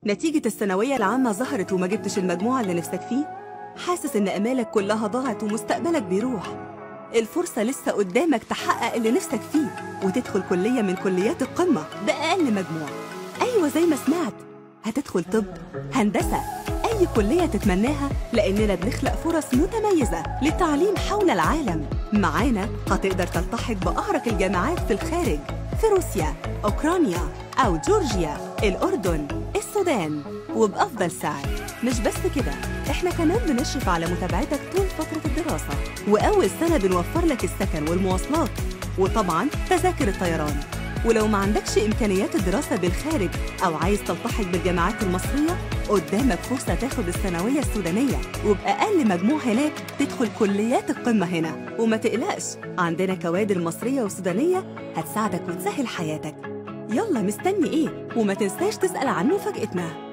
نتيجة الثانوية العامة ظهرت وما جبتش المجموعة اللي نفسك فيه؟ حاسس إن آمالك كلها ضاعت ومستقبلك بيروح الفرصة لسه قدامك تحقق اللي نفسك فيه وتدخل كلية من كليات القمة بأقل مجموع أيوة زي ما سمعت هتدخل طب هندسة أي كلية تتمناها لأننا بنخلق فرص متميزة للتعليم حول العالم معانا هتقدر تلتحق بأعرق الجامعات في الخارج في روسيا أوكرانيا أو جورجيا الأردن السودان وبأفضل سعر مش بس كده احنا كمان بنشرف على متابعتك طول فترة الدراسة وأول سنة بنوفر لك السكن والمواصلات وطبعا تذاكر الطيران ولو ما عندكش إمكانيات الدراسة بالخارج أو عايز تلتحق بالجامعات المصرية قدامك فرصة تاخد الثانوية السودانية وبأقل مجموع هناك تدخل كليات القمة هنا وما تقلقش عندنا كوادر مصرية وسودانية هتساعدك وتسهل حياتك يلا مستني ايه وما تنساش تسأل عن مفاجأتنا